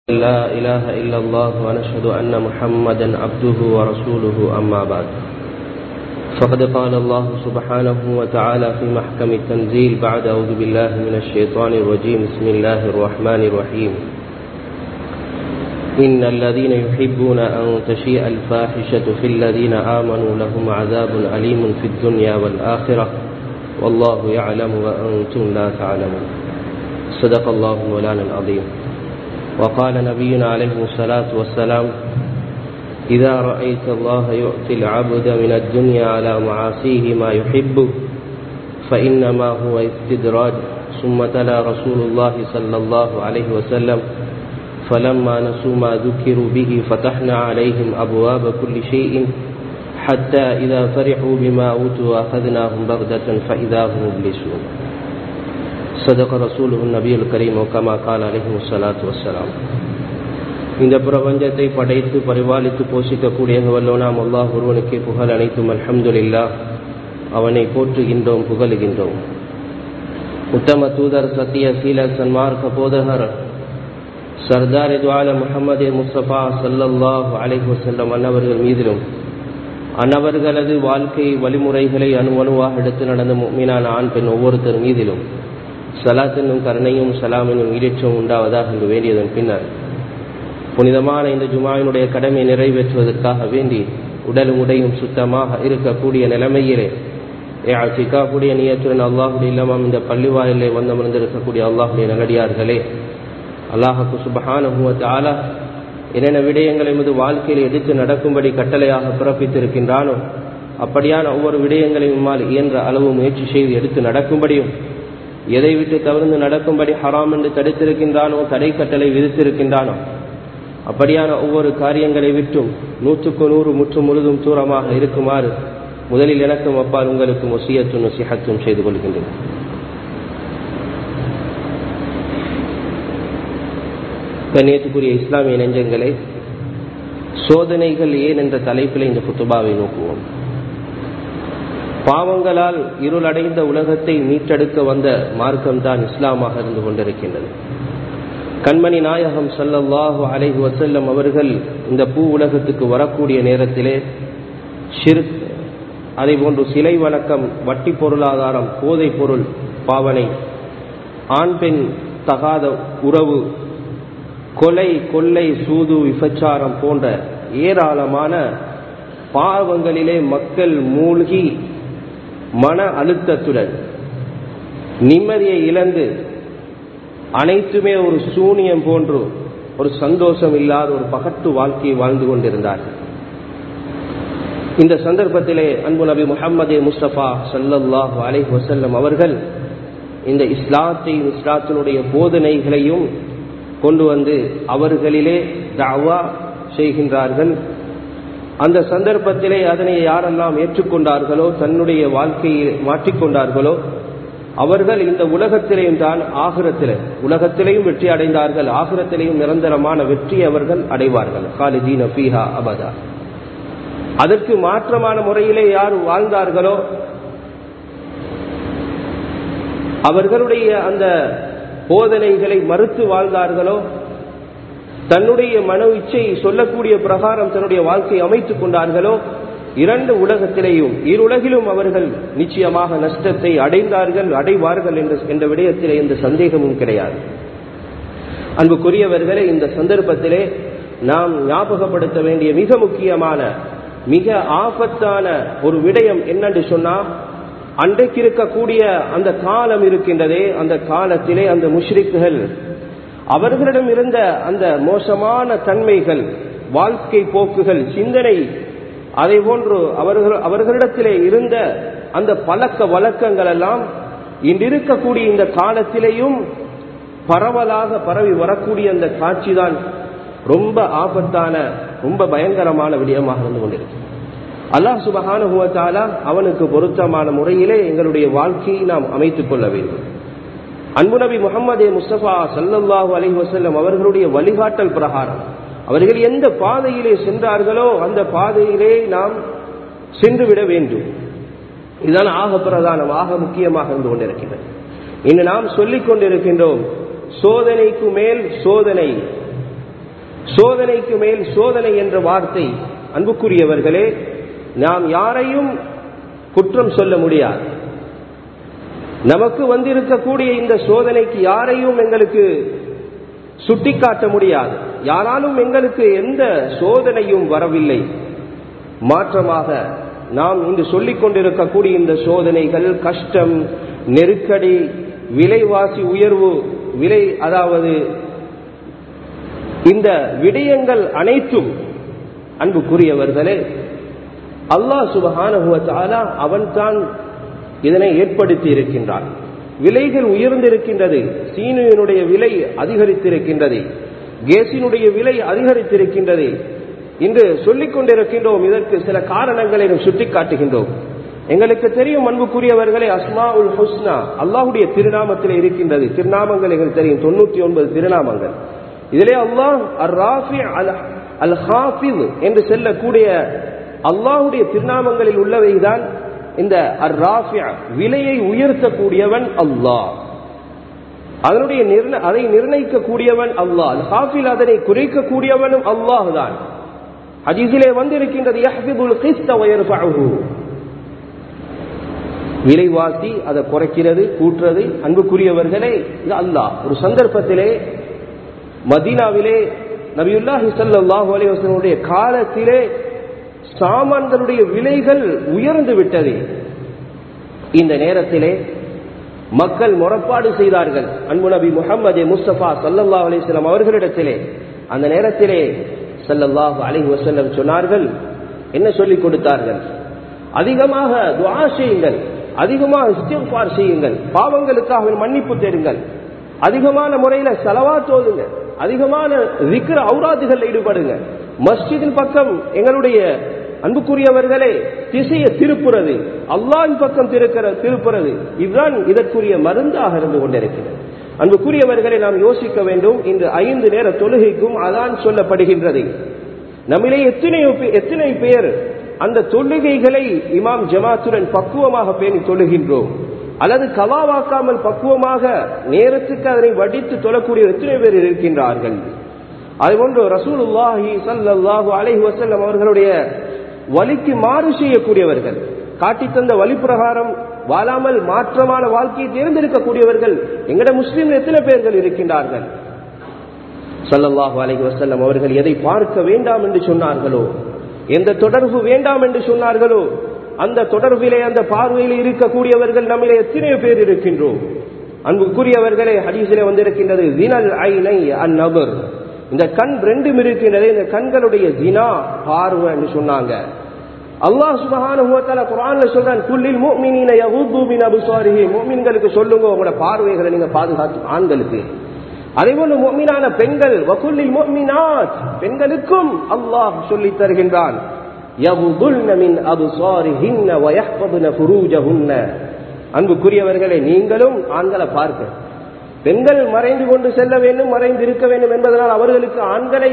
لا إله إلا الله ونشهد أن محمدا عبده ورسوله أما بعد فقد قال الله سبحانه وتعالى في محكم التنزيل بعد أعوذ بالله من الشيطان الرجيم بسم الله الرحمن الرحيم إن الذين يحبون أن تشيء الفاحشة في الذين آمنوا لهم عذاب أليم في الدنيا والآخرة والله يعلم وأنتم لا تعلمون صدق الله مولانا العظيم وقال نبينا عليه الصلاة والسلام إذا رأيت الله يؤتي العبد من الدنيا على معاصيه ما يحبه فإنما هو استدراج ثم تلا رسول الله صلى الله عليه وسلم فلما نسوا ما ذكروا به فتحنا عليهم أبواب كل شيء حتى إذا فرحوا بما أوتوا أخذناهم بغدة فإذا هم مبلسون صدق رسوله النبي الكريم وكما قال عليه الصلاة والسلام இந்த பிரபஞ்சத்தை படைத்து பரிபாலித்து போஷிக்கக்கூடிய வல்லோனாம் அல்லாஹ் ஒருவனுக்கே புகழ் அனைத்தும் அல்ஹம்துலில்லா அவனை போற்றுகின்றோம் புகழுகின்றோம் உத்தம தூதர் சத்திய சீல சன்மார்க்க போதகர் சர்தார் துவால முகமது முஸ்தபா சல்லல்லாஹ் அலைஹி வசல்லம் அன்னவர்கள் மீதிலும் அன்னவர்களது வாழ்க்கை வழிமுறைகளை அணுவணுவாக எடுத்து நடந்த மீனான ஆண் பெண் ஒவ்வொருத்தர் மீதிலும் சலாத்தினும் கருணையும் சலாமினும் ஈடேற்றம் உண்டாவதாக என்று வேண்டியதன் பின்னர் புனிதமான இந்த ஜுமாவினுடைய கடமை நிறைவேற்றுவதற்காக வேண்டி உடலும் உடையும் சுத்தமாக இருக்கக்கூடிய நிலைமையிலே சிக்காக்கூடிய நியத்துடன் அல்லாஹுடைய இல்லாமல் இந்த பள்ளிவாயிலே வந்தமர்ந்திருக்கக்கூடிய அல்லாஹுடைய நல்லடியார்களே அல்லாஹுக்கு சுபஹானுவத் ஆலா என்னென்ன விடயங்களை மீது வாழ்க்கையில் எடுத்து நடக்கும்படி கட்டளையாக பிறப்பித்திருக்கின்றானோ அப்படியான ஒவ்வொரு விடயங்களையும் இம்மால் இயன்ற அளவு முயற்சி செய்து எடுத்து நடக்கும்படியும் எதை விட்டு தவிர்த்து நடக்கும்படி ஹராம் என்று தடுத்திருக்கின்றானோ தடை கட்டளை விதித்திருக்கின்றானோ அப்படியான ஒவ்வொரு காரியங்களை விட்டும் நூற்றுக்கு நூறு முற்று முழுதும் தூரமாக இருக்குமாறு முதலில் எனக்கும் அப்பால் உங்களுக்கும் ஒசியத்தும் நுசிஹத்தும் செய்து கொள்கின்றேன் கண்ணியத்துக்குரிய இஸ்லாமிய நெஞ்சங்களை சோதனைகள் ஏன் என்ற தலைப்பில் இந்த குத்துபாவை நோக்குவோம் பாவங்களால் இருளடைந்த உலகத்தை மீட்டெடுக்க வந்த மார்க்கம்தான் இஸ்லாமாக இருந்து கொண்டிருக்கின்றது கண்மணி நாயகம் சல்லல்லாஹு அலைஹி வசல்லம் அவர்கள் இந்த பூ உலகத்துக்கு வரக்கூடிய நேரத்திலே ஷிர்க் அதே போன்று சிலை வணக்கம் வட்டி பொருளாதாரம் போதை பொருள் பாவனை ஆண் பெண் தகாத உறவு கொலை கொள்ளை சூது விபச்சாரம் போன்ற ஏராளமான பாவங்களிலே மக்கள் மூழ்கி மன அழுத்தத்துடன் நிம்மதியை இழந்து அனைத்துமே ஒரு சூனியம் போன்று ஒரு சந்தோஷம் இல்லாத ஒரு பகட்டு வாழ்க்கையை வாழ்ந்து கொண்டிருந்தார்கள் இந்த சந்தர்ப்பத்திலே அன்பு நபி முகமது முஸ்தபா சல்லல்லாஹு அலைஹி வசல்லம் அவர்கள் இந்த இஸ்லாத்தையும் இஸ்லாத்தினுடைய போதனைகளையும் கொண்டு வந்து அவர்களிலே தாவா செய்கின்றார்கள் அந்த சந்தர்ப்பத்திலே அதனை யாரெல்லாம் ஏற்றுக்கொண்டார்களோ தன்னுடைய வாழ்க்கையை மாற்றிக்கொண்டார்களோ அவர்கள் இந்த உலகத்திலேயும் தான் ஆகுரத்திலே உலகத்திலேயும் வெற்றி அடைந்தார்கள் ஆகுரத்திலேயும் நிரந்தரமான வெற்றி அவர்கள் அடைவார்கள் காலிதீன பீஹா அபதா அதற்கு மாற்றமான முறையிலே யார் வாழ்ந்தார்களோ அவர்களுடைய அந்த போதனைகளை மறுத்து வாழ்ந்தார்களோ தன்னுடைய மன இச்சை சொல்லக்கூடிய பிரகாரம் தன்னுடைய வாழ்க்கையை அமைத்துக் கொண்டார்களோ இரண்டு உலகத்திலேயும் இருலகிலும் அவர்கள் நிச்சயமாக நஷ்டத்தை அடைந்தார்கள் அடைவார்கள் என்ற விடயத்திலே எந்த சந்தேகமும் கிடையாது அன்புக்குரியவர்களே இந்த சந்தர்ப்பத்திலே நாம் ஞாபகப்படுத்த வேண்டிய மிக முக்கியமான மிக ஆபத்தான ஒரு விடயம் என்னென்று சொன்னா அன்றைக்கு இருக்கக்கூடிய அந்த காலம் இருக்கின்றதே அந்த காலத்திலே அந்த முஷ்ரிக்குகள் அவர்களிடம் இருந்த அந்த மோசமான தன்மைகள் வாழ்க்கை போக்குகள் சிந்தனை அதை போன்று அவர்கள் அவர்களிடத்திலே இருந்த அந்த பழக்க வழக்கங்கள் எல்லாம் இன்றிருக்கக்கூடிய இந்த காலத்திலேயும் பரவலாக பரவி வரக்கூடிய அந்த காட்சி தான் ரொம்ப ஆபத்தான ரொம்ப பயங்கரமான விடயமாக இருந்து கொண்டிருக்கு அல்லாஹ் சுபகானுவத்தாலா அவனுக்கு பொருத்தமான முறையிலே எங்களுடைய வாழ்க்கையை நாம் அமைத்துக் கொள்ள வேண்டும் அன்பு நபி முகமது முஸ்தபா சல்லல்லாஹு அலி வசல்லம் அவர்களுடைய வழிகாட்டல் பிரகாரம் அவர்கள் எந்த பாதையிலே சென்றார்களோ அந்த பாதையிலே நாம் சென்று விட வேண்டும் இதுதான் ஆக பிரதானம் ஆக முக்கியமாக இருந்து கொண்டிருக்கின்றது இன்று நாம் சொல்லிக் கொண்டிருக்கின்றோம் சோதனைக்கு மேல் சோதனை சோதனைக்கு மேல் சோதனை என்ற வார்த்தை அன்புக்குரியவர்களே நாம் யாரையும் குற்றம் சொல்ல முடியாது நமக்கு வந்திருக்கக்கூடிய இந்த சோதனைக்கு யாரையும் எங்களுக்கு சுட்டிக்காட்ட முடியாது யாராலும் எங்களுக்கு எந்த சோதனையும் வரவில்லை மாற்றமாக நாம் இன்று சொல்லிக் கொண்டிருக்கக்கூடிய இந்த சோதனைகள் கஷ்டம் நெருக்கடி விலைவாசி உயர்வு விலை அதாவது இந்த விடயங்கள் அனைத்தும் அன்புக்குரியவர்களே அல்லாஹ் சுபஹானுவத்தாலா அவன்தான் இதனை ஏற்படுத்தி இருக்கின்றான் விலைகள் உயர்ந்திருக்கின்றது சீனியினுடைய விலை அதிகரித்திருக்கின்றது கேஸினுடைய விலை அதிகரித்திருக்கின்றது இன்று சொல்லிக் கொண்டிருக்கின்றோம் இதற்கு சில காரணங்களை நாம் சுட்டிக்காட்டுகின்றோம் எங்களுக்கு தெரியும் அன்புக்குரியவர்களே அஸ்மா உல் ஹுஸ்னா அல்லாஹுடைய திருநாமத்தில் இருக்கின்றது திருநாமங்கள் எங்களுக்கு தெரியும் தொண்ணூத்தி ஒன்பது திருநாமங்கள் இதிலே அல்லாஹ் அர் ராஃபி அல் அல் ஹாஃபித் என்று செல்லக்கூடிய அல்லாஹுடைய திருநாமங்களில் உள்ளவைதான் இந்த அர் ராஃபி விலையை உயர்த்தக்கூடியவன் அல்லாஹ் அதனுடைய அதை நிர்ணயிக்கக்கூடியவன் அல்லாஹ் அல் ஹாஃபில் அதனை குறைக்கக்கூடியவனும் அல்லாஹ் தான் ஹதீஸிலே வந்திருக்கின்றது யஹ்பிபுல் கிஸ்த வயர்ஃபஅஹு விலைவாசி அதை குறைக்கிறது கூட்டுறது அன்புக்குரியவர்களே இது அல்லாஹ் ஒரு சந்தர்ப்பத்திலே மதீனாவிலே நபியுல்லாஹி ஸல்லல்லாஹு அலைஹி வஸல்லுடைய காலத்திலே சாமான்களுடைய விலைகள் உயர்ந்து விட்டது இந்த நேரத்திலே மக்கள் முறப்பாடு செய்தார்கள் அன்பு நபி முகமது முஸ்தபா சல்லல்லாஹு அலிஸ்லாம் அவர்களிடத்திலே அந்த நேரத்திலே சல்லல்லாஹு அலைஹி வஸல்லம் சொன்னார்கள் என்ன சொல்லிக் கொடுத்தார்கள் அதிகமாக துஆ செய்யுங்கள் அதிகமாக இஸ்திஃபார் செய்யுங்கள் பாவங்களுக்காக மன்னிப்பு தேடுங்கள் அதிகமான முறையில செலவா தோதுங்க அதிகமான விக்கிர ஔராதுகள் ஈடுபடுங்க மஸ்ஜிதின் பக்கம் எங்களுடைய அன்புக்குரியவர்களே திசையை திருப்புறது அல்லாஹின் பக்கம் திருக்கிற திருப்புறது இதுதான் இதற்குரிய மருந்தாக இருந்து கொண்டிருக்கிறது அன்புக்குரியவர்களை நாம் யோசிக்க வேண்டும் இந்த ஐந்து நேர தொழுகைக்கும் அதான் சொல்லப்படுகின்றது நம்மிலே எத்தனை எத்தனை பேர் அந்த தொழுகைகளை இமாம் ஜமாத்துடன் பக்குவமாக பேணி தொழுகின்றோம் அல்லது கவாவாக்காமல் பக்குவமாக நேரத்துக்கு அதனை வடித்து தொழக்கூடிய எத்தனை பேர் இருக்கின்றார்கள் அதுபோன்று ரசூலுல்லாஹி சல்லாஹூ அலைஹி வசல்லம் அவர்களுடைய வலிக்கு மாறு செய்யக்கூடியவர்கள் காட்டித்தந்த வழி பிரகாரம் வாழாமல் மாற்றமான வாழ்க்கையை தேர்ந்தெடுக்கக்கூடியவர்கள் எங்கட முஸ்லீம் எத்தனை பேர்கள் இருக்கின்றார்கள் சல்லல்லாஹு அலைஹி வசல்லம் அவர்கள் எதை பார்க்க வேண்டாம் என்று சொன்னார்களோ எந்த தொடர்பு வேண்டாம் என்று சொன்னார்களோ அந்த தொடர்பிலே அந்த பார்வையில் இருக்கக்கூடியவர்கள் நம்மிலே எத்தனை பேர் இருக்கின்றோம் அன்புக்குரியவர்களே ஹதீஸிலே வந்திருக்கின்றது தினல் ஐனை அந்நபர் இந்த கண் ரெண்டும் இருக்கின்றது இந்த கண்களுடைய ஜினா பார்வை என்று சொன்னாங்க அல்லாஹ் சுபஹானஹு வ தஆலா குர்ஆன்ல சொல்றான் குல்லில் முஃமினீன யகுது மின் அப்சாரிஹி முஃமின்களுக்கு சொல்லுங்க உங்களோட பார்வைகளை நீங்க பாதுகாத்து ஆண்களுக்கு அதேபோல முஃமினான பெண்கள் வகுல்லில் முஃமினாத் பெண்களுக்கும் அல்லாஹ் சொல்லி தருகின்றான் யகுதுல்ன மின் அப்சாரிஹின்ன வ யஹ்ஃபதுன ஃபுரூஜஹுன்ன அன்புக்குரியவர்களை நீங்களும் ஆண்களை பார்க்க பெண்கள் மறைந்து கொண்டு செல்ல வேண்டும் மறைந்து இருக்க வேண்டும் என்பதனால் அவர்களுக்கு ஆண்களை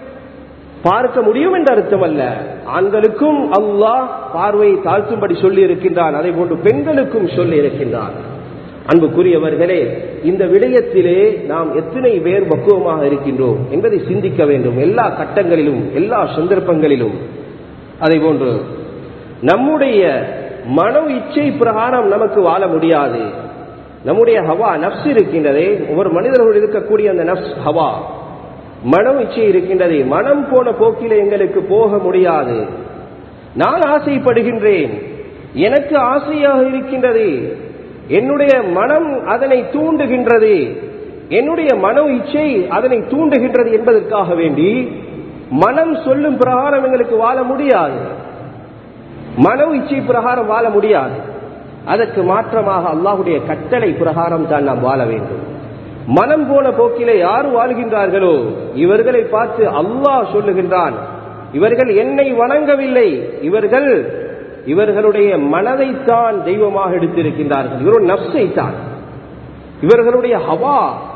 பார்க்க முடியும் என்ற அர்த்தம் அல்ல ஆண்களுக்கும் அல்லாஹ் பார்வை தாழ்த்தும்படி சொல்லி இருக்கின்றான் அதை போன்று பெண்களுக்கும் சொல்லி இருக்கின்றான் அன்புக்குரியவர்களே இந்த விடயத்திலே நாம் எத்தனை பேர் பக்குவமாக இருக்கின்றோம் என்பதை சிந்திக்க வேண்டும் எல்லா கட்டங்களிலும் எல்லா சந்தர்ப்பங்களிலும் அதை போன்று நம்முடைய மன இச்சை பிரகாரம் நமக்கு வாழ முடியாது நம்முடைய ஹவா நப்ஸ் இருக்கின்றதே ஒவ்வொரு மனிதர்கள் இருக்கக்கூடிய அந்த நப்ஸ் ஹவா மனம் இச்சை இருக்கின்றது மனம் போன போக்கிலே எங்களுக்கு போக முடியாது நான் ஆசைப்படுகின்றேன் எனக்கு ஆசையாக இருக்கின்றது என்னுடைய மனம் அதனை தூண்டுகின்றது என்னுடைய மன இச்சை அதனை தூண்டுகின்றது என்பதற்காக வேண்டி மனம் சொல்லும் பிரகாரம் எங்களுக்கு வாழ முடியாது மன இச்சை பிரகாரம் வாழ முடியாது அதற்கு மாற்றமாக அல்லாஹுடைய கட்டளை பிரகாரம் தான் நாம் வாழ வேண்டும் மனம் போன போக்கிலே யார் வாழ்கின்றார்களோ இவர்களை பார்த்து அல்லாஹ் சொல்லுகின்றான் இவர்கள் என்னை வணங்கவில்லை இவர்கள் இவர்களுடைய மனதைத்தான் தெய்வமாக எடுத்திருக்கின்றார்கள் இவருடைய நப்சை தான் இவர்களுடைய ஹவா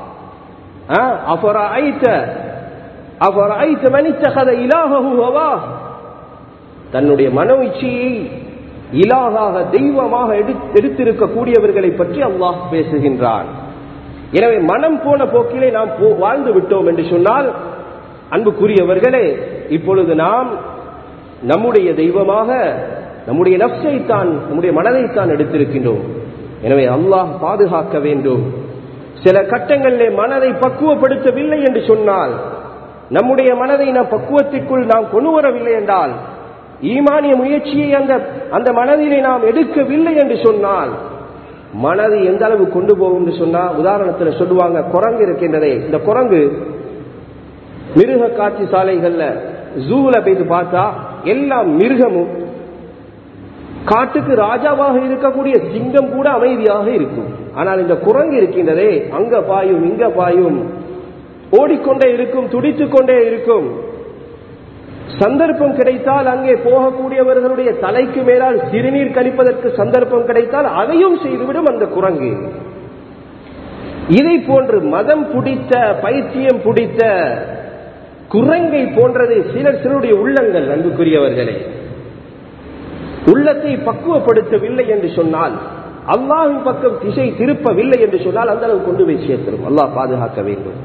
தன்னுடைய மன இச்சையை இலாகாக தெய்வமாக எடுத்திருக்கக்கூடியவர்களை பற்றி அல்லாஹ் பேசுகின்றான் எனவே மனம் போன போக்கிலே நாம் வாழ்ந்து விட்டோம் என்று சொன்னால் அன்புக்குரியவர்களே இப்பொழுது நாம் நம்முடைய தெய்வமாக நம்முடைய நப்சைத்தான் நம்முடைய மனதைத்தான் எடுத்திருக்கின்றோம் எனவே அல்லாஹ் பாதுகாக்க வேண்டும் சில கட்டங்களிலே மனதை பக்குவப்படுத்தவில்லை என்று சொன்னால் நம்முடைய மனதை நாம் பக்குவத்திற்குள் நாம் கொண்டு வரவில்லை என்றால் ஈமானிய முயற்சியை அந்த அந்த மனதிலே நாம் எடுக்கவில்லை என்று சொன்னால் மனது எந்த அளவு கொண்டு போகும் என்று சொன்னா உதாரணத்தில் சொல்லுவாங்க குரங்கு இருக்கின்றதே இந்த குரங்கு மிருக காட்சி சாலைகள்ல ஜூல போயிட்டு பார்த்தா எல்லா மிருகமும் காட்டுக்கு ராஜாவாக இருக்கக்கூடிய சிங்கம் கூட அமைதியாக இருக்கும் ஆனால் இந்த குரங்கு இருக்கின்றதே அங்க பாயும் இங்க பாயும் ஓடிக்கொண்டே இருக்கும் துடித்துக் கொண்டே இருக்கும் சந்தர்ப்பம் கிடைத்தால் அங்கே போகக்கூடியவர்களுடைய தலைக்கு மேலால் சிறுநீர் கழிப்பதற்கு சந்தர்ப்பம் கிடைத்தால் அதையும் செய்துவிடும் அந்த குரங்கு இதை போன்று மதம் பிடித்த பைத்தியம் பிடித்த குரங்கை போன்றது சிலர் சிலருடைய உள்ளங்கள் அன்புக்குரியவர்களே உள்ளத்தை பக்குவப்படுத்தவில்லை என்று சொன்னால் அல்லாஹின் பக்கம் திசை திருப்பவில்லை என்று சொன்னால் அந்த அளவு கொண்டு போய் சேர்த்திரும் அல்லாஹ் பாதுகாக்க வேண்டும்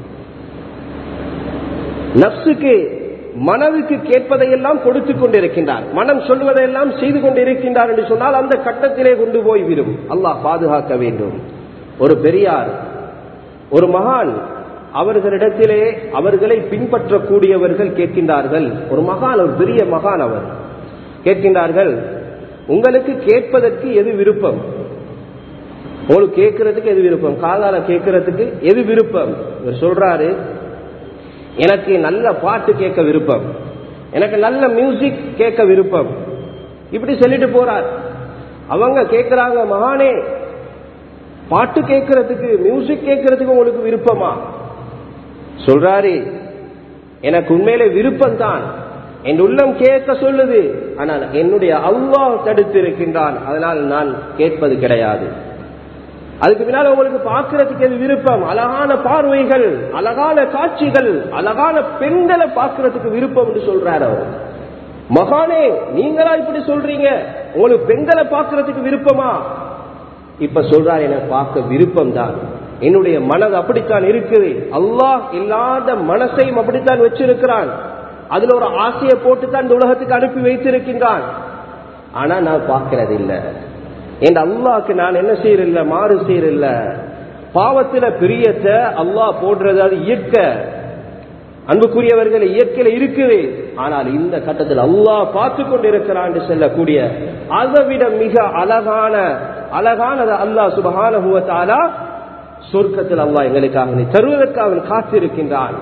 நப்சுக்கு மனதுக்கு கேட்பதையெல்லாம் கொடுத்துக் கொண்டிருக்கின்றார் மனம் சொல்வதையெல்லாம் செய்து கொண்டிருக்கின்றார் என்று சொன்னால் அந்த கட்டத்திலே கொண்டு போய் விடும் அல்லாஹ் பாதுகாக்க வேண்டும் ஒரு பெரியார் ஒரு மகான் அவர்களிடத்திலே அவர்களை பின்பற்றக்கூடியவர்கள் கேட்கின்றார்கள் ஒரு மகான் ஒரு பெரிய மகான் அவர் கேட்கின்றார்கள் உங்களுக்கு கேட்பதற்கு எது விருப்பம் உங்களுக்கு கேட்கறதுக்கு எது விருப்பம் காதால கேட்கறதுக்கு எது விருப்பம் இவர் சொல்றாரு எனக்கு நல்ல பாட்டு கேட்க விருப்பம் எனக்கு நல்ல மியூசிக் கேட்க விருப்பம் இப்படி சொல்லிட்டு போறார் அவங்க கேட்கிறாங்க மகானே பாட்டு கேட்கறதுக்கு மியூசிக் கேட்கறதுக்கு உங்களுக்கு விருப்பமா சொல்றாரு எனக்கு உண்மையிலே விருப்பம் தான் என் உள்ளம் கேட்க சொல்லுது ஆனால் என்னுடைய அல்லாஹ் தடுத்து இருக்கின்றான் அதனால் நான் கேட்பது கிடையாது அதுக்கு பின்னால் உங்களுக்கு பார்க்கறதுக்கு எது விருப்பம் அழகான பார்வைகள் அழகான காட்சிகள் அழகான பெண்களை பார்க்கறதுக்கு விருப்பம் என்று சொல்றாரு அவர் மகானே நீங்களா இப்படி சொல்றீங்க உங்களுக்கு பெண்களை பார்க்கறதுக்கு விருப்பமா இப்ப சொல்றாரு எனக்கு பார்க்க விருப்பம் தான் என்னுடைய மனது அப்படித்தான் இருக்குது அல்லாஹ் இல்லாத மனசையும் அப்படித்தான் வச்சிருக்கிறான் அதுல ஒரு ஆசையை போட்டு தான் இந்த உலகத்துக்கு அனுப்பி வைத்திருக்கின்றான் ஆனா நான் பார்க்கறது இல்லை என் அல்லாக்கு நான் என்ன செய்யறில்ல மாறு செய்யறில்ல பாவத்துல பிரியத்தை அல்லாஹ் போடுறது அது இயற்க அன்புக்குரியவர்கள் இயற்கையில இருக்குது ஆனால் இந்த கட்டத்தில் அல்லாஹ் பார்த்து கொண்டிருக்கிறான் செல்லக்கூடிய அதை விட மிக அழகான அழகானது அல்லாஹ் சுபகான சொர்க்கத்தில் அல்லாஹ் எங்களுக்காக நீ தருவதற்காக அவன் காத்திருக்கின்றான்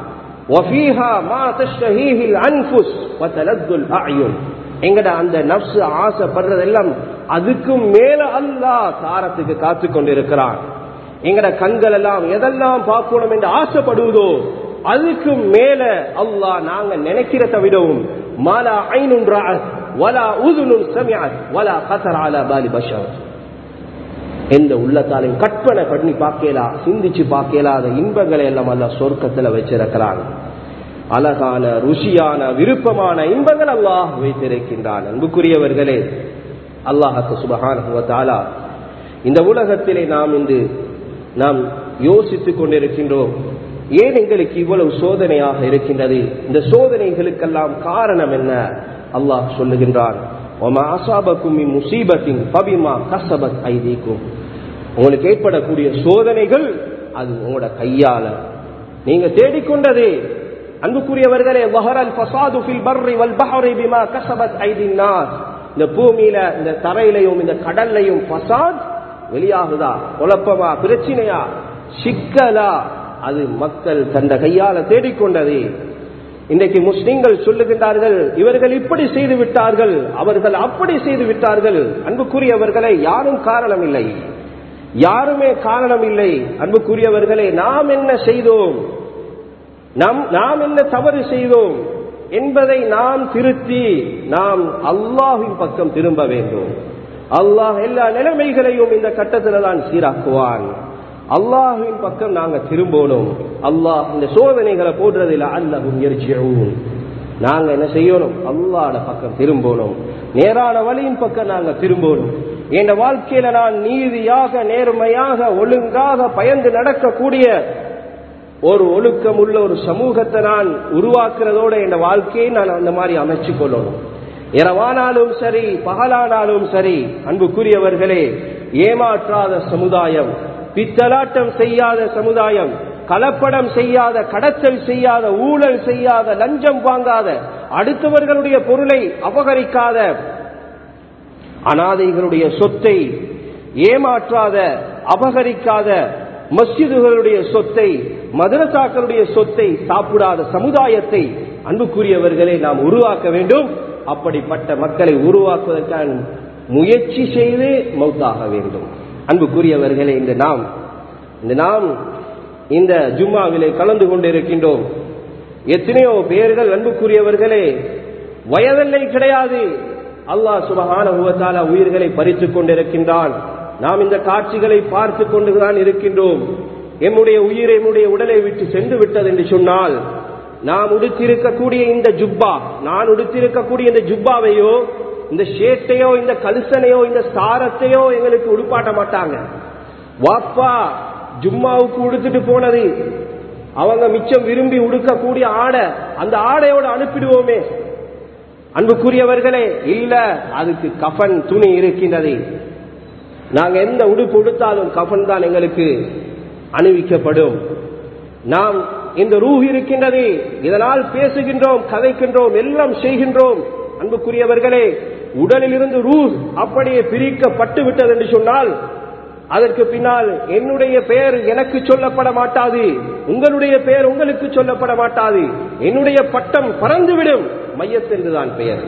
எங்கட அந்த நப்சு ஆசைப்படுறதெல்லாம் அதுக்கும் மேல அல்லாஹ் தாரத்துக்கு காத்து கொண்டிருக்கிறான் எங்கட கண்கள் எல்லாம் எதெல்லாம் பார்க்கணும் என்று ஆசைப்படுவதோ அதுக்கும் மேல அல்லாஹ் நாங்க நினைக்கிறத விடவும் மாலா ஐநுன் வலா உதுனும் சமியாத் வலா கசர் ஆலா பாலி பஷர் எந்த உள்ளத்தாலையும் கற்பனை பண்ணி பார்க்கலாம் சிந்திச்சு பார்க்கலாத இன்பங்களை எல்லாம் அல்ல சொர்க்கத்துல வச்சிருக்கிறான் அழகான ருசியான விருப்பமான இன்பங்கள் அல்லாஹ் வைத்திருக்கின்றான் அன்புக்குரியவர்களே அல்லாஹத்து சுபகான இந்த உலகத்திலே நாம் இன்று நாம் யோசித்துக் கொண்டிருக்கின்றோம் ஏன் எங்களுக்கு இவ்வளவு சோதனையாக இருக்கின்றது இந்த சோதனைகளுக்கெல்லாம் காரணம் என்ன அல்லாஹ் சொல்லுகின்றான் முசீபத்தின் பபிமா கசபத் ஐதீக்கும் உங்களுக்கு ஏற்படக்கூடிய சோதனைகள் அது உங்களோட கையால நீங்க தேடிக்கொண்டதே அன்புக்குரியவர்களே வஹரல் ஃபசாது ஃபில் பர்ரி வல் பஹரி பிமா கஸபத் ஐதின் நாஸ் இந்த பூமியில இந்த தரையிலையும் இந்த கடல்லையும் ஃபசாத் வெளியாகுதா குழப்பமா பிரச்சனையா சிக்கலா அது மக்கள் தந்த கையால தேடிக்கொண்டது இன்றைக்கு முஸ்லிம்கள் சொல்லுகின்றார்கள் இவர்கள் இப்படி செய்து விட்டார்கள் அவர்கள் அப்படி செய்து விட்டார்கள் அன்புக்குரியவர்களை யாரும் காரணம் இல்லை யாருமே காரணம் இல்லை அன்புக்குரியவர்களே நாம் என்ன செய்தோம் நம் நாம் என்ன தவறு செய்தோம் என்பதை நாம் திருத்தி நாம் அல்லாஹின் பக்கம் திரும்ப வேண்டும் அல்லாஹ் எல்லா நிலைமைகளையும் இந்த கட்டத்தில் தான் சீராக்குவான் அல்லாஹுவின் பக்கம் நாங்க திரும்பணும் அல்லாஹ் இந்த சோதனைகளை போடுறதில்ல அல்லவும் எரிச்சியும் நாங்க என்ன செய்யணும் அல்லாட பக்கம் திரும்பணும் நேரான வழியின் பக்கம் நாங்க திரும்பணும் என் வாழ்க்கையில நான் நீதியாக நேர்மையாக ஒழுங்காக பயந்து நடக்கக்கூடிய ஒரு ஒழுக்கம் உள்ள ஒரு சமூகத்தை நான் உருவாக்குறதோட என் வாழ்க்கையை நான் அந்த மாதிரி அமைச்சு கொள்ளணும் இரவானாலும் சரி பகலானாலும் சரி அன்புக்குரியவர்களே ஏமாற்றாத சமுதாயம் பித்தலாட்டம் செய்யாத சமுதாயம் கலப்படம் செய்யாத கடத்தல் செய்யாத ஊழல் செய்யாத லஞ்சம் வாங்காத அடுத்தவர்களுடைய பொருளை அபகரிக்காத அனாதைகளுடைய சொத்தை ஏமாற்றாத அபகரிக்காத மஸ்ஜிதுகளுடைய சொத்தை மதரசாக்களுடைய சொத்தை சாப்பிடாத சமுதாயத்தை அன்புக்குரியவர்களை நாம் உருவாக்க வேண்டும் அப்படிப்பட்ட மக்களை உருவாக்குவதற்கான முயற்சி செய்து மௌத்தாக வேண்டும் அன்புக்குரியவர்களே இந்த நாம் இந்த நாம் இந்த ஜும்மாவிலே கலந்து கொண்டிருக்கின்றோம் எத்தனையோ பேர்கள் அன்புக்குரியவர்களே வயதெல்லை கிடையாது அல்லாஹ் சுபகான உயிர்களை பறித்துக் கொண்டிருக்கின்றான் நாம் இந்த காட்சிகளை பார்த்து கொண்டுதான் இருக்கின்றோம் எம்முடைய உயிர் எம்முடைய உடலை விட்டு சென்று விட்டது என்று சொன்னால் நாம் உடுத்திருக்கக்கூடிய இந்த ஜுப்பா நான் உடுத்திருக்கக்கூடிய இந்த ஜுப்பாவையோ இந்த ஷேட்டையோ இந்த கலுசனையோ இந்த சாரத்தையோ எங்களுக்கு உடுப்பாட்ட மாட்டாங்க வாப்பா ஜும்மாவுக்கு உடுத்துட்டு போனது அவங்க மிச்சம் விரும்பி உடுக்கக்கூடிய ஆடை அந்த ஆடையோட அனுப்பிடுவோமே அன்புக்குரியவர்களே இல்ல அதுக்கு கஃபன் துணி இருக்கின்றது நாங்க எந்த உடுப்பு உடுத்தாலும் கஃபன் தான் எங்களுக்கு அணிவிக்கப்படும் நாம் இந்த ரூஹ் இருக்கின்றது இதனால் பேசுகின்றோம் கதைக்கின்றோம் எல்லாம் செய்கின்றோம் அன்புக்குரியவர்களே உடலில் இருந்து ரூஹ் அப்படியே பிரிக்கப்பட்டு விட்டது என்று சொன்னால் அதற்கு பின்னால் என்னுடைய பெயர் எனக்கு சொல்லப்பட மாட்டாது உங்களுடைய பெயர் உங்களுக்கு சொல்லப்பட மாட்டாது என்னுடைய பட்டம் பறந்துவிடும் மையத்தென்றுதான் பெயர்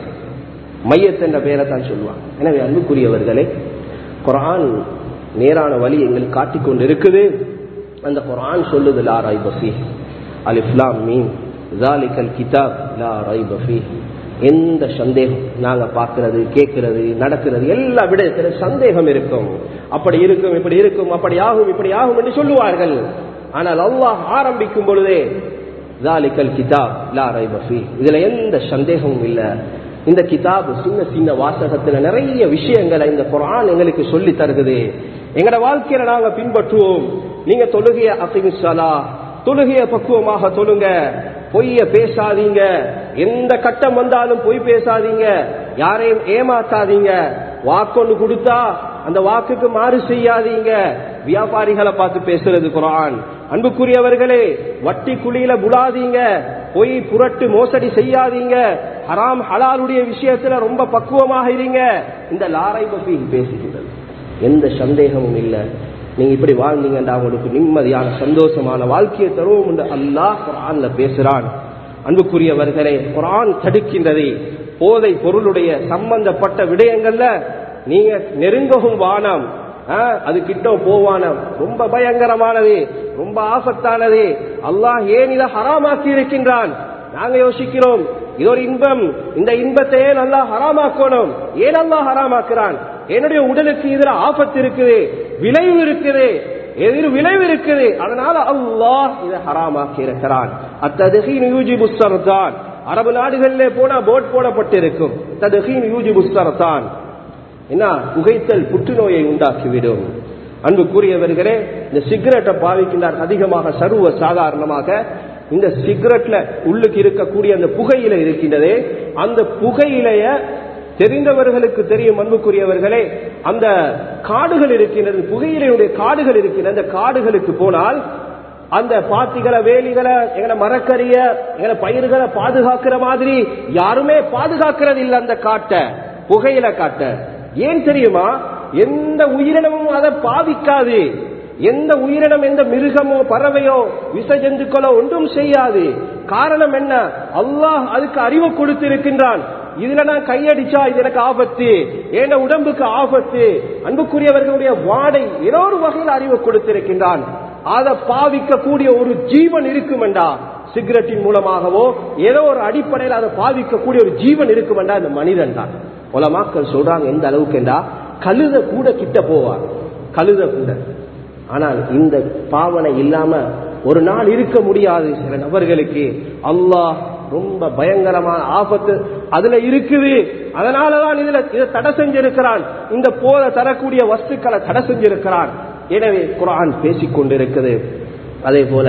மையத் என்ற பெயரை தான் சொல்லுவாங்க எனவே அன்புக்குரியவர்களே குரான் நேரான வழி எங்களுக்கு காட்டிக் கொண்டு இருக்குது அந்த குரான் சொல்லுது லா ரைபஃபி அல் இஸ்லாம் மீன் ஜாலிகல் கிதாப் லா ரைபஃபி எந்த சந்தேகம் நாங்க பார்க்கிறது கேட்கிறது நடக்கிறது எல்லா விடயத்தில சந்தேகம் இருக்கும் அப்படி இருக்கும் இப்படி இருக்கும் அப்படி ஆகும் இப்படி ஆகும் என்று சொல்லுவார்கள் ஆனால் அல்லாஹ் ஆரம்பிக்கும் பொழுதே ஜாலிகல் கிதாப் லா ரைபஃபி இதுல எந்த சந்தேகமும் இல்லை இந்த கிதாப் சின்ன சின்ன வாசகத்துல நிறைய விஷயங்களை இந்த குரான் எங்களுக்கு சொல்லி தருகுது எங்கட வாழ்க்கையில நாங்க பின்பற்றுவோம் நீங்க தொழுகைய அசிமிசலா தொழுகைய பக்குவமாக தொழுங்க பொய்ய பேசாதீங்க எந்த கட்டம் வந்தாலும் பொய் பேசாதீங்க யாரையும் ஏமாத்தாதீங்க வாக்கொண்டு கொடுத்தா அந்த வாக்குக்கு மாறு செய்யாதீங்க வியாபாரிகளை பார்த்து பேசுறது குரான் அன்புக்குரியவர்களே வட்டி குழியில புலாதீங்க பொய் புரட்டு மோசடி செய்யாதீங்க ஹராம் ஹலாலுடைய விஷயத்துல ரொம்ப பக்குவமாக இருங்க இந்த லாரை பத்தி பேசுகின்றது எந்த சந்தேகமும் இல்லை நீங்க இப்படி வாழ்ந்தீங்கன்னா உங்களுக்கு நிம்மதியான சந்தோஷமான வாழ்க்கையை தருவோம் என்று அல்லாஹ் குரான்ல பேசுறான் அன்புக்குரியவர்களே குரான் தடுக்கின்றது போதை பொருளுடைய சம்பந்தப்பட்ட விடயங்கள்ல நீங்க நெருங்கவும் வானம் அது கிட்ட போவானம் ரொம்ப பயங்கரமானது ரொம்ப ஆபத்தானது அல்லாஹ் ஏன் இதை ஹராமாக்கி இருக்கின்றான் நாங்க யோசிக்கிறோம் இது ஒரு இன்பம் இந்த இன்பத்தை ஏன் நல்லா ஹராமாக்கணும் ஏன் அல்லா ஹராமாக்குறான் என்னுடைய உடலுக்கு இதுல ஆபத்து இருக்குது விளைவு இருக்குது எதிர் விளைவு இருக்குது அதனால அல்லாஹ் இதை ஹராமாக்கி இருக்கிறான் அத்ததுகின் யூஜி புஸ்தர்தான் அரபு நாடுகளிலே போனா போட் போடப்பட்டிருக்கும் ததுகின் யூஜி புஸ்தர்தான் என்ன புகைத்தல் புற்றுநோயை உண்டாக்கிவிடும் அன்பு கூறியவர்களே இந்த சிகரெட்டை பாவிக்கின்றார் அதிகமாக சர்வ சாதாரணமாக இந்த சிகரெட்ல உள்ளுக்கு இருக்கக்கூடிய அந்த புகையில இருக்கின்றதே அந்த புகையிலைய தெரிந்தவர்களுக்கு தெரியும் அன்புக்குரியவர்களே அந்த காடுகள் இருக்கின்றது புகையிலையுடைய காடுகள் இருக்கின்றது அந்த காடுகளுக்கு போனால் அந்த பாத்திகளை வேலிகளை எங்களை மரக்கரிய எங்களை பயிர்களை பாதுகாக்கிற மாதிரி யாருமே பாதுகாக்கிறது இல்லை அந்த காட்டை புகையில காட்ட ஏன் தெரியுமா எந்த உயிரினமும் அதை பாதிக்காது எந்த உயிரினம் எந்த மிருகமோ பறவையோ விச ஜந்துக்களோ ஒன்றும் செய்யாது காரணம் என்ன அல்லாஹ் அதுக்கு அறிவு கொடுத்திருக்கின்றான் இதுல நான் கையடிச்சா இது எனக்கு ஆபத்து ஏன உடம்புக்கு ஆபத்து அன்புக்குரியவர்களுடைய வாடை ஏதோ ஒரு வகையில் அறிவு கொடுத்திருக்கின்றான் அதை பாவிக்க கூடிய ஒரு ஜீவன் இருக்குமெண்டா சிகரெட்டின் மூலமாகவோ ஏதோ ஒரு அடிப்படையில் அதை பாவிக்கக்கூடிய ஒரு ஜீவன் இருக்குமெண்டா இந்த மனிதன் தான் உலமாக்கள் சொல்றாங்க எந்த அளவுக்கு என்றா கழுத கூட கிட்ட போவார் கழுத கூட ஆனால் இந்த பாவனை இல்லாம ஒரு நாள் இருக்க முடியாது சில நபர்களுக்கு அல்லாஹ் ரொம்ப பயங்கரமான ஆபத்து அதுல இருக்குது அதனாலதான் இதுல இதை தடை செஞ்சிருக்கிறான் இந்த போத தரக்கூடிய வஸ்துக்களை தடை செஞ்சிருக்கிறான் எனவே குரான் பேசிக் கொண்டிருக்குது அதே போல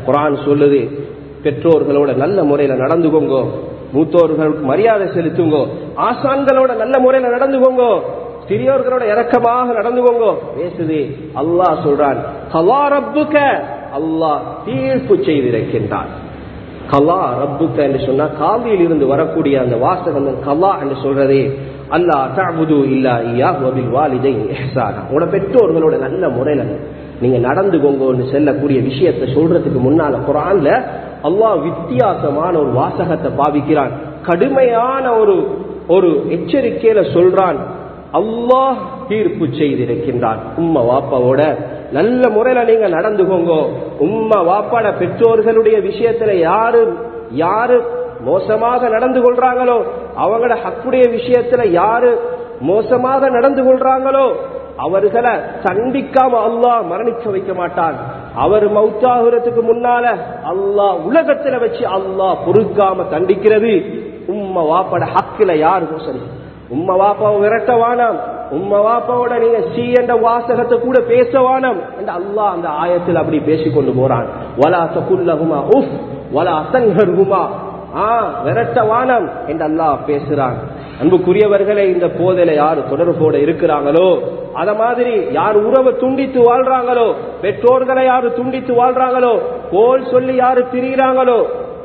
குரான் சொல்லுது பெற்றோர்களோட நல்ல முறையில நடந்துக்கோங்க மூத்தோர்களுக்கு மரியாதை செலுத்துங்க ஆசான்களோட நல்ல முறையில நடந்துக்கோங்க சிறியோர்களோட இறக்கமாக நடந்துக்கோங்க பேசுது அல்லாஹ் சொல்றான் கலா ரப்புக்க அல்லாஹ் தீர்ப்பு செய்திருக்கின்றான் கலா ரப்புக்க என்று சொன்னா காவியில் இருந்து வரக்கூடிய அந்த வாசகம் கலா என்று சொல்றதே அல்லா தஅபுது இல்லா இய்யாஹு வபில் வாலிதைன் இஹ்சானா உங்களோட பெற்றோர்களோட நல்ல முறையில நீங்க நடந்துக்கோங்கன்னு செல்லக்கூடிய விஷயத்தை சொல்றதுக்கு முன்னால குரான்ல அல்லாஹ் வித்தியாசமான ஒரு வாசகத்தை பாவிக்கிறான் கடுமையான ஒரு ஒரு எச்சரிக்கையில சொல்றான் அல்லாஹ் தீர்ப்பு செய்திருக்கின்றான் உம்மா வாப்பாவோட நல்ல முறையில நீங்க நடந்துக்கோங்க உம்மா வாப்பாட பெற்றோர்களுடைய விஷயத்துல யாரு யாரு மோசமாக நடந்து கொள்றாங்களோ அவங்களோட ஹக்குடைய விஷயத்துல யாரு மோசமாக நடந்து கொள்றாங்களோ அவர்களை தண்டிக்காம அல்லாஹ் மரணிக்க வைக்க மாட்டான் அவர் மௌத்தாகிறதுக்கு முன்னால அல்லாஹ் உலகத்துல வச்சு அல்லாஹ் பொறுக்காம தண்டிக்கிறது உம்ம வாப்பட ஹக்கில யாரு மோசடி உம்ம வாப்பாவை விரட்ட வானம் உம்ம வாப்பாவோட நீங்க சி என்ற வாசகத்தை கூட பேச வானம் என்று அல்லாஹ் அந்த ஆயத்தில் அப்படி பேசிக்கொண்டு போறான் வலா தகுல்லஹுமா உஃப் வலா அசங்கர்ஹுமா ஆ விரட்ட வானம் என்று அல்லாஹ் பேசுறான் அன்புக்குரியவர்களே இந்த போதையில யாரு தொடர்போட இருக்கிறாங்களோ அத மாதிரி யார் உறவை துண்டித்து வாழ்றாங்களோ பெற்றோர்களை யாரு துண்டித்து வாழ்றாங்களோ கோல் சொல்லி யாரு திரிகிறாங்களோ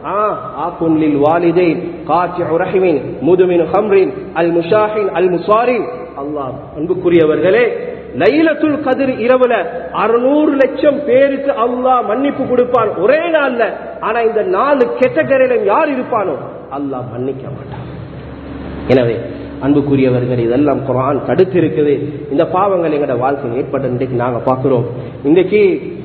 அன்புக்குரியவர்களே லைலத்துல் கதிர் இரவுல அறுநூறு லட்சம் பேருக்கு அல்லாஹ் மன்னிப்பு கொடுப்பான் ஒரே நாள்ல ஆனா இந்த நாலு கெட்டகரையில யார் இருப்பானோ அல்லாஹ் மன்னிக்க மாட்டான் எனவே அன்புக்குரியவர்கள் இதெல்லாம் குரான் தடுத்து இருக்குது இந்த பாவங்கள் எங்கட வாழ்க்கையில் ஏற்பட்ட இன்றைக்கு நாங்க பார்க்கிறோம் இன்றைக்கு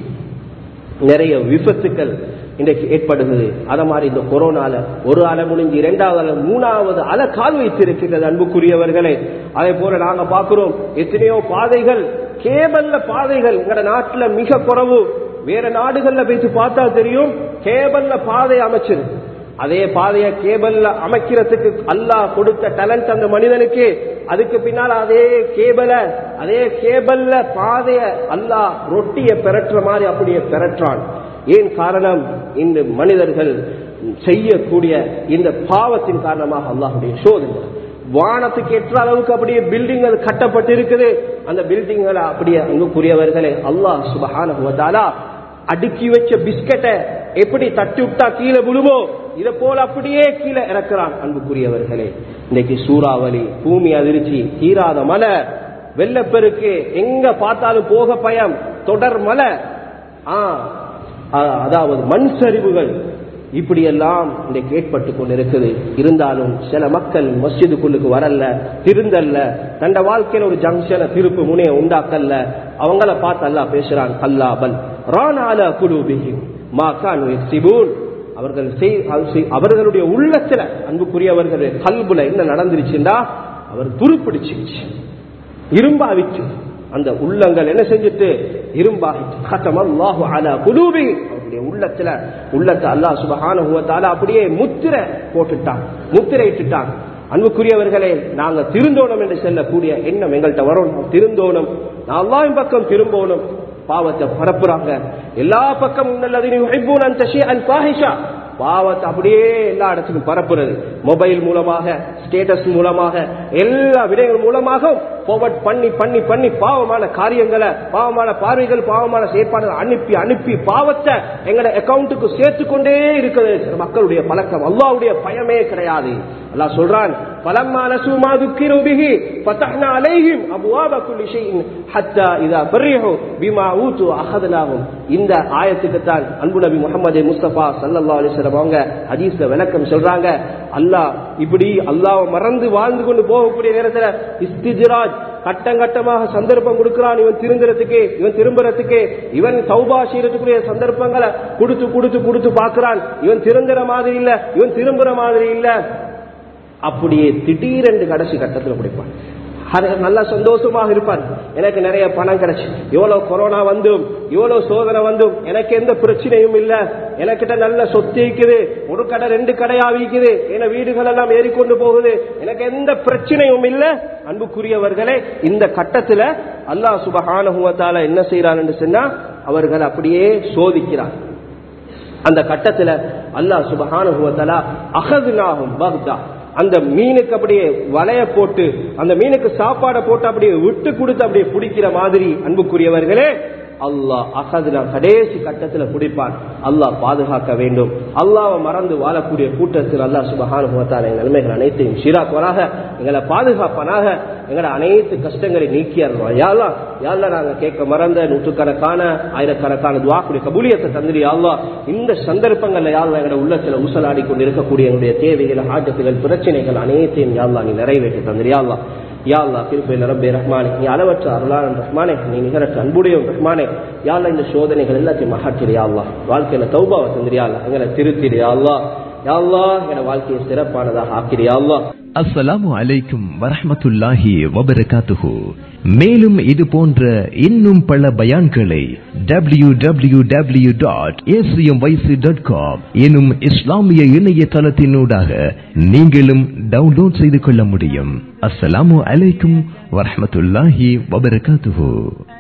நிறைய விபத்துக்கள் இன்றைக்கு ஏற்படுகிறது அத மாதிரி இந்த கொரோனால ஒரு அலை முடிஞ்சு இரண்டாவது அலை மூணாவது அலை கால் வைத்திருக்கிறது அன்புக்குரியவர்களே அதே போல நாங்க பார்க்கிறோம் எத்தனையோ பாதைகள் கேபல்ல பாதைகள் எங்கட நாட்டுல மிக குறவு வேற நாடுகள்ல போயிட்டு பார்த்தா தெரியும் கேபல்ல பாதை அமைச்சது அதே பாதைய கேபிள்ல அமைக்கிறதுக்கு அல்லாஹ் கொடுத்த டேலண்ட் அந்த மனிதனுக்கு அதுக்கு பின்னால் அதே கேபிள அதே கேபிள்ல பாதைய அல்லாஹ் ரொட்டிய பெறற்ற மாதிரி அப்படியே பெறற்றான் ஏன் காரணம் இந்த மனிதர்கள் செய்யக்கூடிய இந்த பாவத்தின் காரணமாக அல்லாஹுடைய சோதனை வானத்துக்கு ஏற்ற அளவுக்கு அப்படியே பில்டிங்கள் கட்டப்பட்டு இருக்குது அந்த பில்டிங்களை அப்படியே அங்குக்குரியவர்களே அல்லாஹ் சுபஹான அடுக்கி வச்ச பிஸ்கட்டை எப்படி தட்டி விட்டா கீழே விழுமோ இதை போல அப்படியே கீழே இறக்குறான் அன்புக்குரியவர்களே இன்னைக்கு சூறாவளி பூமி அதிர்ச்சி தீராத மலை வெள்ளப்பெருக்கு எங்க பார்த்தாலும் போக பயம் தொடர் மலை ஆ அதாவது மண் சரிவுகள் இப்படியெல்லாம் இன்றைக்கு ஏற்பட்டு கொண்டிருக்குது இருந்தாலும் சில மக்கள் மஸ்ஜிதுக்குள்ளுக்கு வரல திருந்தல்ல தண்ட வாழ்க்கையில ஒரு ஜங்ஷனை திருப்பு முனைய உண்டாக்கல்ல அவங்கள பார்த்து அல்லா பேசுறான் கல்லா பல் ரானால குழுபிஹிம் மா கான் சிபூன் அவர்கள் அவர்களுடைய உள்ளத்துல அன்புக்குரியவர்கள் கல்புல என்ன நடந்துருச்சுண்டா அவர் துருப்பிடிச்சிருச்சு இரும்பாவிச்சு அந்த உள்ளங்கள் என்ன செஞ்சுட்டு இரும்பாகிட்டு கத்தமல்லாஹு அலா குலூபி அவருடைய உள்ளத்துல உள்ளத்தை அல்லாஹ் சுபஹான அப்படியே முத்திரை போட்டுட்டான் முத்திரை இட்டுட்டான் அன்புக்குரியவர்களே நாங்க திருந்தோணும் என்று செல்லக்கூடிய எண்ணம் எங்கள்கிட்ட வரும் திருந்தோணும் நான் அல்லாவின் பக்கம் திரும்பணும் பாவத்தை பரப்புறாங்க எல்லா பக்கம் பாவத்தை அப்படியே எல்லா இடத்துக்கும் பரப்புறது மொபைல் மூலமாக ஸ்டேட்டஸ் மூலமாக எல்லா விடயங்கள் மூலமாக forward பண்ணி பண்ணி பண்ணி பாவமான காரியங்களை பாவமான பார்வைகள் பாவமான செயற்பாடுகளை அனுப்பி அனுப்பி பாவத்தை எங்கட அக்கௌண்ட்டுக்கு சேர்த்து கொண்டே இருக்குது சில மக்களுடைய பழக்கம் அல்லாவுடைய பயமே கிடையாது அல்லாஹ் சொல்றான் பலம்மா நசுமா துக்கிரு பிஹி ஃபதஹ்னா அலைஹிம் அபுவாப குல்லி ஷைஇன் ஹத்தா இதா ஃபரிஹு பிமா ஊது அஹதனாஹும் இந்த ஆயத்துக்கு தான் அன்பு நபி முகமது முஸ்தபா ஸல்லல்லாஹு அலைஹி வஸல்லம் அவங்க ஹதீஸ்ல விளக்கம் சொல்றாங்க அல்லாஹ் இப்படி அல்லாஹ்வை மறந்து வாழ்ந்து கொண்டு போகக்கூடிய நேரத்துல இஸ்திஜ்ராஜ் கட்டம் கட்டமாக சந்தர்ப்பம் கொடுக்கிறான் இவன் திருந்துறதுக்கு இவன் திரும்புறதுக்கு இவன் சௌபா செய்யறதுக்குரிய சந்தர்ப்பங்களை கொடுத்து கொடுத்து கொடுத்து பார்க்கிறான் இவன் திருந்துற மாதிரி இல்ல இவன் திரும்புற மாதிரி இல்ல அப்படியே திடீரென்று கடைசி கட்டத்தில் பிடிப்பான் அது நல்லா சந்தோஷமாக இருப்பார் எனக்கு நிறைய பணம் கிடைச்சு இவ்வளவு கொரோனா வந்தும் இவ்வளவு சோதனை வந்தும் எனக்கு எந்த பிரச்சனையும் இல்ல எனக்கிட்ட நல்ல சொத்து இருக்குது ஒரு கடை ரெண்டு கடையா விக்குது என வீடுகள் எல்லாம் ஏறிக்கொண்டு போகுது எனக்கு எந்த பிரச்சனையும் இல்ல அன்புக்குரியவர்களே இந்த கட்டத்துல அல்லாஹ் சுபஹானுவத்தால என்ன செய்யறான் என்று சொன்னா அவர்கள் அப்படியே சோதிக்கிறார் அந்த கட்டத்துல அல்லாஹ் சுபஹானுவத்தலா அகதுனாகும் பக்தா அந்த மீனுக்கு அப்படியே வலைய போட்டு அந்த மீனுக்கு சாப்பாடை போட்டு அப்படியே விட்டு கொடுத்து அப்படியே பிடிக்கிற மாதிரி அன்புக்குரியவர்களே அல்லாஹ் அகதுனா கடைசி கட்டத்துல பிடிப்பான் அல்லாஹ் பாதுகாக்க வேண்டும் அல்லாவை மறந்து வாழக்கூடிய கூட்டத்தில் அல்லாஹ் சுபகானுபவத்தால் எங்கள் நிலைமைகள் அனைத்தையும் சீராக்குவனாக எங்களை பாதுகாப்பனாக எங்களை அனைத்து கஷ்டங்களை நீக்கியாருவோம் யாழ்லா யாழ்ல நாங்க கேட்க மறந்த நூற்றுக்கணக்கான ஆயிரக்கணக்கான துவாக்குடைய கபூலியத்தை தந்திரி யாழ்லா இந்த சந்தர்ப்பங்கள்ல யாழ்லா எங்களோட உள்ளத்துல ஊசலாடி கொண்டு இருக்கக்கூடிய எங்களுடைய தேவைகள் ஆட்டத்துகள் பிரச்சனைகள் அனைத்தையும் யாழ்லா நீ நிறைவேற்றி தந்திரி யாழ்லா யாழ்லா திருப்பையில் ரப்பே ரஹ்மானே நீ அளவற்ற அருளாளன் ரஹ்மானே நீ நிகரற்ற அன்புடையவன் ரஹ்மானே யாழ்லா இந்த சோதனைகள் எல்லாத்தையும் மகாற்றிடு யாழ்லா வாழ்க்கையில தௌபாவை தந்திரியாள்லா எங்களை திருத்திடு யாழ்லா யாழ்லா எங்களை வாழ்க்கையை சிறப்பானதாக ஆக்கிடு யாழ்லா அஸ்ஸலாமு அலைக்கும் வரஹ்மத்துல்லாஹி வபரகாத்துஹு மேலும் இது போன்ற இன்னும் பல பயான்களை W W W dot dot com எனும் இஸ்லாமிய இணையதளத்தினூடாக நீங்களும் டவுன்லோட் செய்து கொள்ள முடியும் அஸ்ஸலாமு அலைக்கும் வரஹ்மத்துல்லாஹி வபரகாத்துஹு